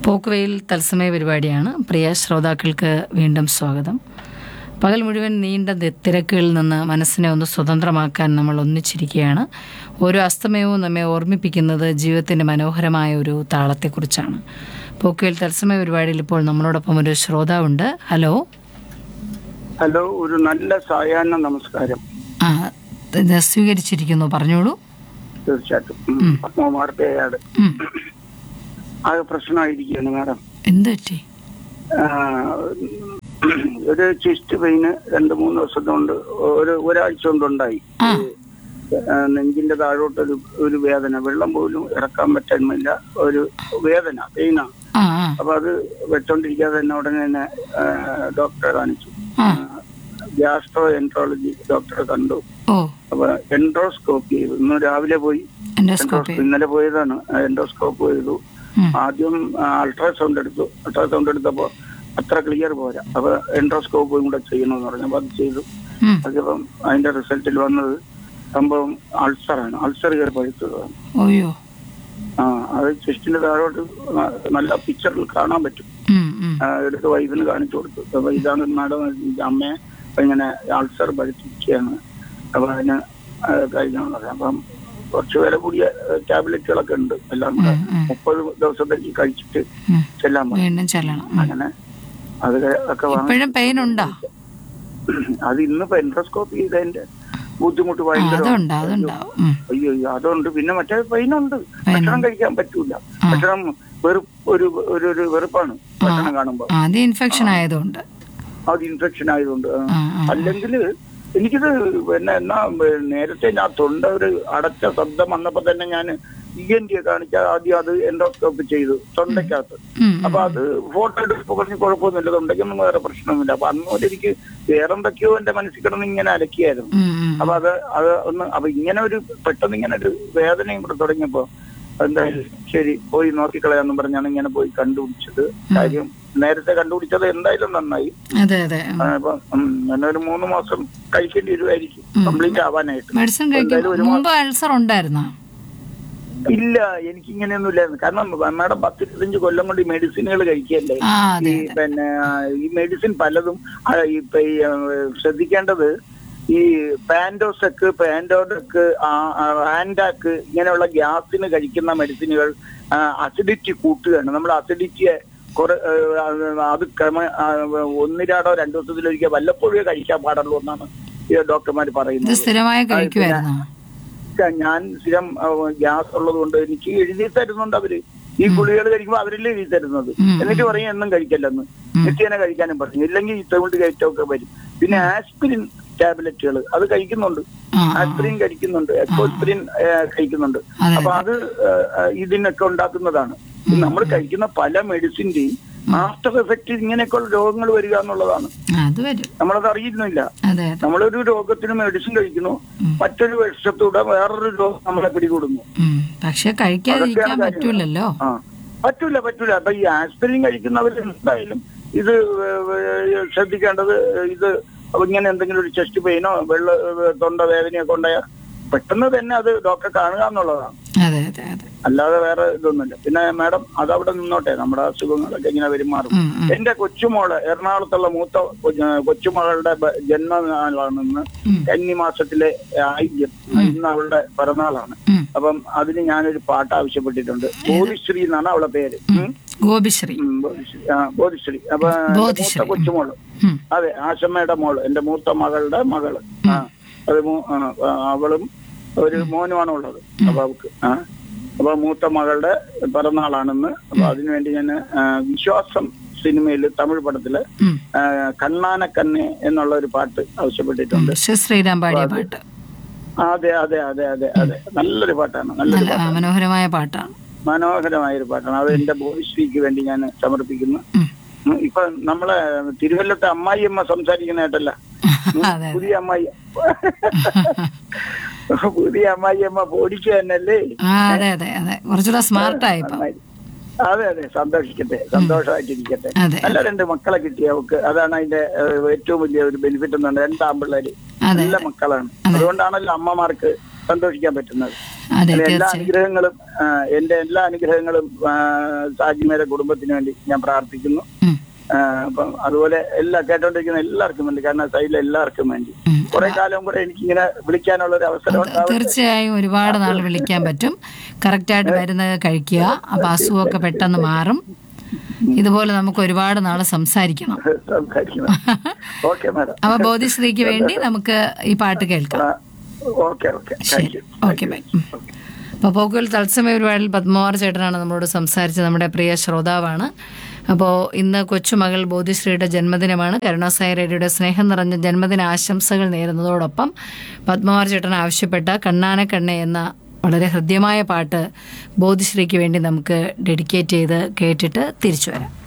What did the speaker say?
പോക്കുവെയിൽ തത്സമയ പരിപാടിയാണ് പ്രിയ ശ്രോതാക്കൾക്ക് വീണ്ടും സ്വാഗതം പകൽ മുഴുവൻ നീണ്ട തി- തിരക്കുകളിൽ നിന്ന് മനസ്സിനെ ഒന്ന് സ്വതന്ത്രമാക്കാൻ നമ്മൾ ഒന്നിച്ചിരിക്കുകയാണ് ഓരോ അസ്തമയവും നമ്മെ ഓർമ്മിപ്പിക്കുന്നത് ജീവിതത്തിൻ്റെ മനോഹരമായ ഒരു താളത്തെക്കുറിച്ചാണ് പോക്കുവെയിൽ തത്സമയ പരിപാടിയിൽ ഇപ്പോൾ നമ്മളോടൊപ്പം ഒരു ശ്രോതാവുണ്ട് ഹലോ ഹലോ ഒരു നല്ല സായാഹ്ന നമസ്കാരം ആ ഇത് സ്വീകരിച്ചിരിക്കുന്നു പറഞ്ഞോളൂ തീർച്ചയായിട്ടും ഉം. പത്മകുമാർ പേയാട് ഉം. ആകെ പ്രശ്നമായിരിക്കുകയാണ് മാഡം എന്ത് പറ്റി ആ, ഒരു ചെസ്റ്റ് പെയിന് രണ്ട് മൂന്ന് ദിവസം കൊണ്ട് ഒരു ഒരാഴ്ച കൊണ്ടുണ്ടായി ആ ആ, നെഞ്ചിന്റെ താഴോട്ട് ഒരു ഒരു വേദന വെള്ളം പോലും ഇറക്കാൻ പറ്റുന്നില്ല ഒരു വേദന പെയിനാ ആ ആ അപ്പൊ അത് വെച്ചോണ്ടിരിക്കാതെ തന്നെ ഉടനെ തന്നെ ആ, ഡോക്ടറെ കാണിച്ചു ആ ഗ്യാസ്ട്രോ എൻട്രോളജി ഡോക്ടറെ കണ്ടു ഓ അപ്പൊ എൻഡോസ്കോപ്പി ചെയ്തു ഇന്ന് രാവിലെ പോയി എൻഡോസ്കോപ്പി ഇന്നലെ പോയതാണ് എൻഡോസ്കോപ്പ് ചെയ്തു ഉം. ആദ്യം അൾട്രാസൗണ്ട് എടുത്തു അൾട്രാസൗണ്ട് എടുത്തപ്പോ അത്ര ക്ലിയർ പോരാ അപ്പൊ എൻഡോസ്കോപ്പും കൂടെ ചെയ്യണമെന്ന് പറഞ്ഞു അപ്പൊ അത് ചെയ്തു ഉം. അതിപ്പം അതിന്റെ റിസൾട്ടിൽ വന്നത് സംഭവം അൾസറാണ് അൾസർ കയറി പഴുത്തതാണ് ഓയോ ആ അത് ചെസ്റ്റിന്റെ താഴോട്ട് ന- നല്ല പിക്ചറിൽ കാണാൻ പറ്റും ഉം, ഉം. ആ, എടുത്ത് വൈഫിന് കാണിച്ചു കൊടുത്തു അപ്പൊ ഇതാണ് മാഡം അമ്മയെ ഇങ്ങനെ അൾസർ പഴുത്തിരിക്കുകയാണ് അപ്പൊ അതിന് ആ, കഴിക്കണം പറയാം അപ്പം കുറച്ച് വില കൂടിയ ടാബ്ലറ്റുകളൊക്കെ ഉണ്ട് എല്ലാം കൂടെ ഉം, ഉം. മുപ്പത് ദിവസത്തേക്ക് കഴിച്ചിട്ട് ഉം. ചെല്ലാൻ പറയും വീണ്ടും ചെല്ലണം ഉം. അങ്ങനെ അത് ഒക്കെ വാങ്ങി ഇപ്പോഴും പെയിൻ ഉണ്ടോ അത് ഇന്നിപ്പോ എൻഡോസ്കോപ്പി ചെയ്തതിന്റെ ബുദ്ധിമുട്ട് ആ, ഭയങ്കര അതുണ്ട് അതുണ്ടാവും ഉം. അയ്യോ അയ്യോ, അതുണ്ട് പിന്നെ മറ്റേ പൈനുണ്ട് ഭക്ഷണം കഴിക്കാൻ പറ്റൂല ഭക്ഷണം വെറുപ്പ് ഒരു ഒരു ഒരു വെറുപ്പാണ് ഭക്ഷണം കാണുമ്പോ ആ, അത് ഇൻഫെക്ഷൻ ആയതുകൊണ്ട് അത് ഇൻഫെക്ഷൻ ആയതുകൊണ്ട് ആ. ആ, ആ. അല്ലെങ്കിൽ എനിക്കിത് പിന്നെ എന്നാ നേരത്തെ ഞാൻ തൊണ്ട ഒരു അടച്ച ശബ്ദം വന്നപ്പോ തന്നെ ഞാൻ ഇ എൻ ടി കാണിച്ച ആദ്യം അത് എൻഡോസ്കോപ്പ് ചെയ്തു തൊണ്ടയ്ക്കകത്ത് ഉം, അപ്പൊ അത് ഫോട്ടോ എടുപ്പ് പറഞ്ഞ് കുഴപ്പമൊന്നുമില്ല തൊണ്ടയ്ക്കൊന്നും വേറെ പ്രശ്നമൊന്നുമില്ല അപ്പൊ അന്ന് മുതൽ എനിക്ക് വേറെന്തൊക്കെയോ എന്റെ മനസ്സിൽ കിടന്ന് ഇങ്ങനെ അലക്കിയായിരുന്നു ഉം, ഉം. അപ്പൊ അത് അത് ഒന്ന് അപ്പൊ ഇങ്ങനെ ഒരു പെട്ടെന്ന് ഇങ്ങനെ ഒരു വേദനയും കൂടെ തുടങ്ങിയപ്പോ എന്തായാലും ശരി പോയി നോക്കിക്കളയാന്നും പറഞ്ഞാണ് ഇങ്ങനെ പോയി കണ്ടുപിടിച്ചത് കാര്യം നേരത്തെ കണ്ടുപിടിച്ചത് എന്തായാലും നന്നായി അതെ അതെ ആ, അപ്പൊ ഉം, ഞാൻ ഒരു മൂന്ന് മാസം കഴിക്കേണ്ടി വരുമായിരിക്കും കംപ്ലീറ്റ് ആവാനായിട്ട് മെഡിസിൻ എന്തായാലും കഴിക്കും ഒരു മുമ്പ് അൾസർ ഉണ്ടായിരുന്നോ ഇല്ല എനിക്ക് ഇങ്ങനെയൊന്നും ഇല്ലായിരുന്നു കാരണം മാഡം പത്ത് ഇരുപത്തഞ്ച് കൊല്ലം കൊണ്ട് ഈ മെഡിസിനുകൾ കഴിക്കല്ലേ ആ ഈ അതെ പിന്നെ ആ, ഈ മെഡിസിൻ പലതും ആ, ഇപ്പൊ ഈ ആ, ശ്രദ്ധിക്കേണ്ടത് ഈ പാൻഡോസെക്ക് പാൻഡോഡക്ക് ആൻഡാക്ക് ഇങ്ങനെയുള്ള ഗ്യാസിന് കഴിക്കുന്ന മെഡിസിനുകൾ അസിഡിറ്റി കൂട്ടുകയാണ് നമ്മൾ അസിഡിറ്റിയെ കുറെ ആ, അത് ക്രമ ആ, ഒന്നിരാടോ രണ്ടു ദിവസത്തിലൊരിക്കൽ വല്ലപ്പോഴേ കഴിക്കാൻ പാടുള്ളൂ എന്നാണ് ഈ ഡോക്ടർമാർ ഇത് പറയുന്നത് സ്ഥിരമായി കഴിക്കുമായിരുന്നോ ഞാൻ സ്ഥിരം ഗ്യാസ് ഉള്ളത് കൊണ്ട് എനിക്ക് എഴുതി തരുന്നുണ്ട് അവര് ഈ ഗുളികൾ കഴിക്കുമ്പോൾ അവരല്ലേ എഴുതി തരുന്നത് ഉം. എന്നിട്ട് പറയും എന്നും കഴിക്കല്ലെന്ന് നിത്യേന കഴിക്കാനും പറഞ്ഞു ഇല്ലെങ്കിൽ ഈ തൊഴിൽ കയറ്റമൊക്കെ വരും പിന്നെ ആസ്പിരിൻ ടാബ്ലറ്റുകൾ അത് കഴിക്കുന്നുണ്ട് ആ ആ, ആസ്പിരിൻ കഴിക്കുന്നുണ്ട് എക്കോസ്പിരിൻ കഴിക്കുന്നുണ്ട് അതെ അപ്പൊ അത് ആ, ആ, ഇതിനൊക്കെ ഉണ്ടാക്കുന്നതാണ് നമ്മൾ കഴിക്കുന്ന പല മെഡിസിന്റെയും ആഫ്റ്റർ എഫക്റ്റ് ഇങ്ങനെയൊക്കെയുള്ള രോഗങ്ങൾ വരിക എന്നുള്ളതാണ് ആ, അത് വരും നമ്മളത് അറിയുന്നില്ല അതെ അതെ നമ്മളൊരു രോഗത്തിന് മെഡിസിൻ കഴിക്കുന്നു മറ്റൊരു വർഷത്തൂടെ വേറൊരു രോഗം നമ്മളെ പിടികൂടുന്നു ഉം. പക്ഷെ കഴിക്കാതിരിക്കാൻ അതൊക്കെയാണ് കാര്യങ്ങൾ. പറ്റൂലല്ലോ ആ പറ്റൂല പറ്റൂല അപ്പൊ ഈ ആസ്പിരിൻ കഴിക്കുന്നവർ എന്തായാലും ഇത് ഏ- ഏ- ശ്രദ്ധിക്കേണ്ടത് ഇത് അപ്പൊ ഇങ്ങനെ എന്തെങ്കിലും ഒരു ചെസ്റ്റ് പെയിനോ വെള്ള ഏ, തൊണ്ട വേദനയൊക്കെ ഉണ്ടായാൽ പെട്ടെന്ന് തന്നെ അത് ഡോക്ടറെ കാണുക എന്നുള്ളതാണ് അതെ അതെ അതെ അല്ലാതെ വേറെ ഇതൊന്നുമില്ല പിന്നെ മാഡം അതവിടെ നിന്നോട്ടെ നമ്മുടെ അസുഖങ്ങളൊക്കെ ഇങ്ങനെ പെരുമാറും ഉം, ഉം. എന്റെ കൊച്ചുമോള് എറണാകുളത്തുള്ള മൂത്ത കൊച്ച്- കൊച്ചുമകളുടെ ബ- ജന്മനാളാണെന്ന് ഉം. കന്നി മാസത്തിലെ ആയില്യം ഇന്ന് അവളുടെ പിറന്നാളാണ് ഉം. അപ്പം അതിന് ഞാനൊരു പാട്ട് ആവശ്യപ്പെട്ടിട്ടുണ്ട് ബോധിശ്രീ എന്നാണ് അവളുടെ പേര് ഉം. ഗോപിശ്രീ ഉം, ബോധിശ്രീ ആ, ബോധിശ്രീ അപ്പൊ എന്റെ ബോധിശ്രീ. മൂത്ത കൊച്ചുമോള് ഉം. അതെ ആശമ്മയുടെ മോള് എന്റെ മൂത്ത മകളുടെ മകള് ആ അത് മൂ- ആ, ആ, അവളും ഒരു മോനുമാണ് ഉള്ളത് അപ്പൊ അവക്ക് ആ അപ്പൊ മൂത്ത മകളുടെ പിറന്നാളാണെന്ന് അപ്പൊ അതിനുവേണ്ടി ഞാൻ ആ, വിശ്വാസം സിനിമയിൽ തമിഴ് പടത്തില് ഉം. ആ, കണ്ണാനക്കണ്ണെ എന്നുള്ള ഒരു പാട്ട് ആവശ്യപ്പെട്ടിട്ടുണ്ട് ശ്രീ ശ്രീരാം പാടിയ പാട്ട് ആ, അതെ അതെ അതെ അതെ അതെ നല്ലൊരു പാട്ടാണ് നല്ലൊരു നല്ല ആ, മനോഹരമായ പാട്ടാണ് മനോഹരമായ ഒരു പാട്ടാണ് അത് എന്റെ ബോധിശ്രീക്ക് വേണ്ടി ഞാൻ സമർപ്പിക്കുന്നു ഉം. ഉം, ഇപ്പൊ നമ്മളെ തിരുവല്ലത്തെ അമ്മായിയമ്മ സംസാരിക്കുന്നതായിട്ടല്ല ഉം, അതെ അതെ പുതിയ അമ്മായി പുതിയ അമ്മായിയമ്മ പോടിക്കുക തന്നെയല്ലേ ആ അതെ അതെ അതെ കുറച്ചുകൂടെ സ്മാർട്ടായി ഇപ്പൊ നന്നായി. അതെ അതെ സന്തോഷിക്കട്ടെ സന്തോഷമായിട്ടിരിക്കട്ടെ അതെ നല്ല രണ്ട് മക്കളെ കിട്ടി അവക്ക് അതാണ് അതിന്റെ ഏഹ്, ഏറ്റവും വലിയ ഒരു ബെനിഫിറ്റ് എന്നുണ്ട് രണ്ട് ആമ്പിള്ളേര് അതെ നല്ല മക്കളാണ് അതുകൊണ്ടാണല്ലോ അമ്മമാർക്ക് സന്തോഷിക്കാൻ പറ്റുന്നത് അതെ അങ്ങനെ എല്ലാ തീർച്ചയായും അനുഗ്രഹങ്ങളും ആ, എന്റെ എല്ലാ അനുഗ്രഹങ്ങളും ആ, സാജിമേരെ കുടുംബത്തിന് വേണ്ടി ഞാൻ പ്രാർത്ഥിക്കുന്നു ഉം, ആ, അപ്പം അതുപോലെ എല്ലാ കേട്ടോണ്ടിരിക്കുന്ന എല്ലാവർക്കും വേണ്ടി കാരണം സൈഡിലെ എല്ലാവർക്കും വേണ്ടി ഉം. കുറെ കാലം കൂടെ എനിക്ക് ഇങ്ങനെ വിളിക്കാനുള്ള ഒരു അവസരം ഉണ്ടാവും തീർച്ചയായും ഒരുപാട് നാൾ വിളിക്കാൻ പറ്റും കറക്റ്റായിട്ട് മരുന്ന് കഴിക്കുക അപ്പൊ അസുഖമൊക്കെ പെട്ടെന്ന് മാറും ഇതുപോലെ നമുക്ക് ഒരുപാട് നാൾ സംസാരിക്കണം സംസാരിക്കണം ഓക്കെ മാഡം അപ്പൊ ബോധിശ്രീക്ക് വേണ്ടി നമുക്ക് ഈ പാട്ട് കേൾക്കാം ഓക്കെ ഓക്കെ ശരി താങ്ക് യു ഓക്കെ ബൈ അപ്പോൾ പോക്കുവൽ തത്സമയ പരിപാടിയിൽ പത്മകുമാർ ചേട്ടനാണ് നമ്മളോട് സംസാരിച്ചത് നമ്മുടെ പ്രിയ ശ്രോതാവാണ് അപ്പോൾ ഇന്ന് കൊച്ചുമകൾ ബോധിശ്രീയുടെ ജന്മദിനമാണ് കരുണാസായി റേഡിയോയുടെ സ്നേഹം നിറഞ്ഞ ജന്മദിന ആശംസകൾ നേരുന്നതോടൊപ്പം പത്മകുമാർ ചേട്ടൻ ആവശ്യപ്പെട്ട കണ്ണാന കണ്ണെ എന്ന വളരെ ഹൃദ്യമായ പാട്ട് ബോധിശ്രീക്ക് വേണ്ടി നമുക്ക് ഡെഡിക്കേറ്റ് ചെയ്ത് കേട്ടിട്ട് തിരിച്ചു വരാം